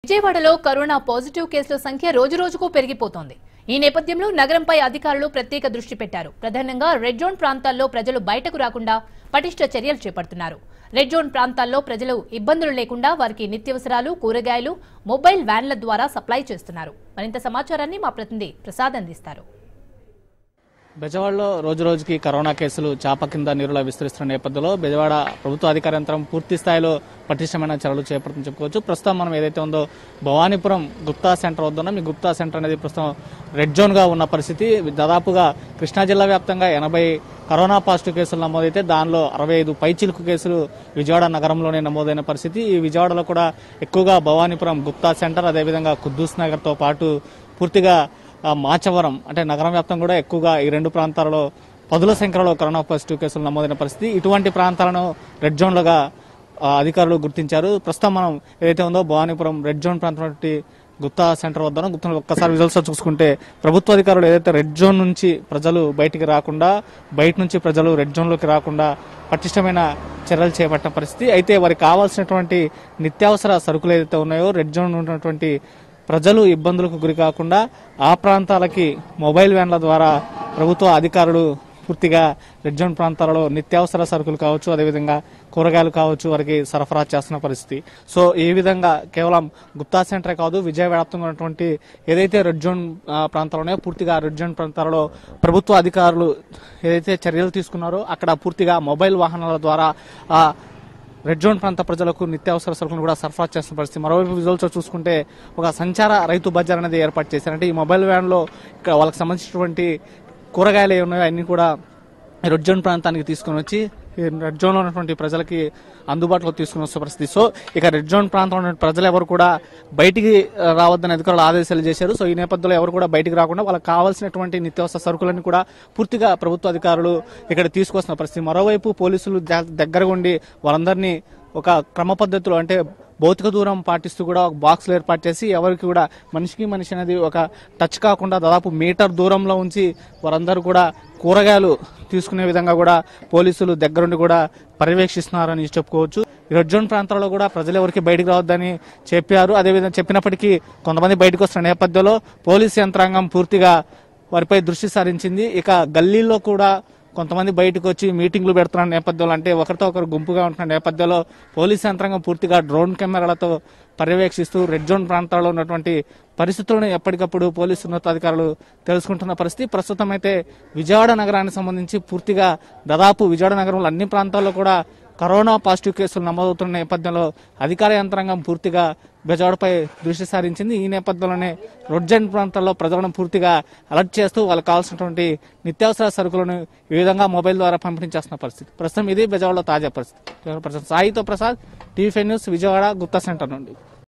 విజయవాడలో corona positive కేసుల సంఖ్య రోజురోజుకు పెరిగిపోతోంది ఈ నేపథ్యంలో నగరంపై అధికారులు ప్రత్యేక దృష్టి పెట్టారు ప్రధానంగా రెడ్ జోన్ ప్రాంతాల్లో ప్రజలు బయటకు రాకుండా పటిష్ట చర్యలు చేపడుతున్నారు రెడ్ జోన్ ప్రాంతాల్లో ప్రజలు ఇబ్బందులు లేకుండా వారికి నిత్యావసరాలు కూరగాయలు మొబైల్ వ్యాన్ల ద్వారా సప్లై చేస్తున్నారు మరింత సమాచారాన్ని మా ప్రతినిధి ప్రసాద్ అందిస్తారు బెజవాడలో రోజు రోజుకి కరోనా కేసులు చాప కింద నీరులా విస్తరిస్తున్న నేపథ్యంలో బెజవాడ ప్రభుత్వ అధికార యంత్రం పూర్తి స్థాయిలో పటిష్టమైన చర్యలు చేపడుతుందని చెప్పుకోవచ్చు ప్రస్తుతం మనం ఏదైతే ఉందో భవానీపురం గుప్తా సెంటర్ వద్ద ఉన్నాం ఈ గుప్తా సెంటర్ అనేది ప్రస్తుతం రెడ్ జోన్ గా ఉన్న పరిస్థితి దాదాపుగా కృష్ణా జిల్లా వ్యాప్తంగా ఎనభై కరోనా పాజిటివ్ కేసులు నమోదైతే దానిలో అరవై ఐదు పైచిలుకు కేసులు విజయవాడ నగరంలోనే నమోదైన పరిస్థితి ఈ విజయవాడలో కూడా ఎక్కువగా భవానీపురం గుప్తా సెంటర్ అదేవిధంగా కుద్దూస్ నగర్తో పాటు పూర్తిగా ఆ, మాచవరం అంటే నగరం వ్యాప్తంగా కూడా ఎక్కువగా ఈ రెండు ప్రాంతాలలో పదుల సంఖ్యలో కరోనా పాజిటివ్ కేసులు నమోదైన పరిస్థితి ఇటువంటి ప్రాంతాలను రెడ్ జోన్లుగా ఆ, అధికారులు గుర్తించారు ప్రస్తుతం మనం ఏదైతే ఉందో భవానీపురం రెడ్ జోన్ ప్రాంతం నుండి గుప్తా సెంటర్ వద్ద గుప్తా ఒక్కసారి రిజల్ట్స్ చూసుకుంటే ప్రభుత్వ అధికారులు ఏదైతే రెడ్ జోన్ నుంచి ప్రజలు బయటికి రాకుండా బయట నుంచి ప్రజలు రెడ్ జోన్లోకి రాకుండా పటిష్టమైన చర్యలు చేపట్టిన పరిస్థితి అయితే వారికి కావాల్సినటువంటి నిత్యావసర సరుకులు ఏదైతే ఉన్నాయో రెడ్ జోన్ ఉన్నటువంటి ప్రజలు ఇబ్బందులకు గురి కాకుండా ఆ ప్రాంతాలకి మొబైల్ వ్యాన్ల ద్వారా ప్రభుత్వ అధికారులు పూర్తిగా రెడ్ జోన్ ప్రాంతాలలో నిత్యావసర సరుకులు కావచ్చు అదేవిధంగా కూరగాయలు కావచ్చు వారికి సరఫరా చేస్తున్న పరిస్థితి సో ఈ విధంగా కేవలం గుప్తా సెంటరే కాదు విజయ వ్యాప్తంగా ఉన్నటువంటి ఏదైతే రెడ్ జోన్ ఆ, ప్రాంతాలు ఉన్నాయో పూర్తిగా రెడ్ జోన్ ప్రాంతాలలో ప్రభుత్వ అధికారులు ఏదైతే చర్యలు తీసుకున్నారో అక్కడ పూర్తిగా మొబైల్ వాహనాల ద్వారా ఆ రెడ్ జోన్ ప్రాంత ప్రజలకు నిత్యావసర సరుకులను కూడా సరఫరా చేస్తున్న పరిస్థితి మరోవైపు విజువల్స్ చూసుకుంటే ఒక సంచార రైతు బజార్ అనేది ఏర్పాటు చేశారు అంటే ఈ మొబైల్ వ్యాన్లో ఇక్కడ వాళ్ళకి సంబంధించినటువంటి కూరగాయలు ఏ ఉన్నాయో అన్ని కూడా ఈ రెడ్ జోన్ ప్రాంతానికి తీసుకొని వచ్చి ఈ రెడ్ జోన్లో ఉన్నటువంటి ప్రజలకి అందుబాటులో తీసుకుని వస్తున్న పరిస్థితి సో ఇక రెడ్ జోన్ ప్రాంతంలో ఉన్న ప్రజలు ఎవరు కూడా బయటికి ఆ, రావద్దని అధికారులు ఆదేశాలు చేశారు సో ఈ నేపథ్యంలో ఎవరు కూడా బయటికి రాకుండా వాళ్ళకి కావాల్సినటువంటి నిత్యావసర సరుకులను కూడా పూర్తిగా ప్రభుత్వ అధికారులు ఇక్కడ తీసుకొస్తున్న పరిస్థితి మరోవైపు పోలీసులు జా- దగ్గరగా ఉండి వాళ్ళందరినీ ఒక క్రమ పద్ధతిలో అంటే భౌతిక దూరం పాటిస్తూ కూడా ఒక బాక్స్లు ఏర్పాటు చేసి ఎవరికి కూడా మనిషికి మనిషి అనేది ఒక టచ్ కాకుండా దాదాపు మీటర్ దూరంలో ఉంచి వారందరూ కూడా కూరగాయలు తీసుకునే విధంగా కూడా పోలీసులు దగ్గరుండి కూడా పర్యవేక్షిస్తున్నారని చెప్పుకోవచ్చు ఈ రెడ్ జోన్ ప్రాంతాల్లో కూడా ప్రజలు ఎవరికి బయటికి రావద్దని చెప్పారు అదేవిధంగా చెప్పినప్పటికీ కొంతమంది బయటకు వస్తున్న నేపథ్యంలో పోలీసు యంత్రాంగం పూర్తిగా వారిపై దృష్టి సారించింది ఇక గల్లీల్లో కూడా కొంతమంది బయటకు వచ్చి మీటింగ్లు పెడుతున్న నేపథ్యంలో అంటే ఒకరితో ఒకరు గుంపుగా ఉంటున్న నేపథ్యంలో పోలీస్ యంత్రాంగం పూర్తిగా డ్రోన్ కెమెరాలతో పర్యవేక్షిస్తూ రెడ్ జోన్ ప్రాంతాల్లో ఉన్నటువంటి పరిస్థితులను ఎప్పటికప్పుడు పోలీసు ఉన్నతాధికారులు తెలుసుకుంటున్న పరిస్థితి ప్రస్తుతం అయితే విజయవాడ నగరానికి సంబంధించి పూర్తిగా దాదాపు విజయవాడ నగరంలో అన్ని ప్రాంతాల్లో కూడా కరోనా పాజిటివ్ కేసులు నమోదవుతున్న నేపథ్యంలో అధికార యంత్రాంగం పూర్తిగా బెజవాడపై దృష్టి సారించింది ఈ నేపథ్యంలోనే రొడ్జన్ ప్రాంతాల్లో ప్రజలను పూర్తిగా అలర్ట్ చేస్తూ వాళ్ళకి కావాల్సినటువంటి నిత్యావసర సరుకులను ఈ విధంగా మొబైల్ ద్వారా పంపిణీ చేస్తున్న పరిస్థితి ప్రస్తుతం ఇది బెజవాడలో తాజా పరిస్థితి ప్రసాద్ సాయితో Prasad TV five news Vijayawada Gupta centre నుండి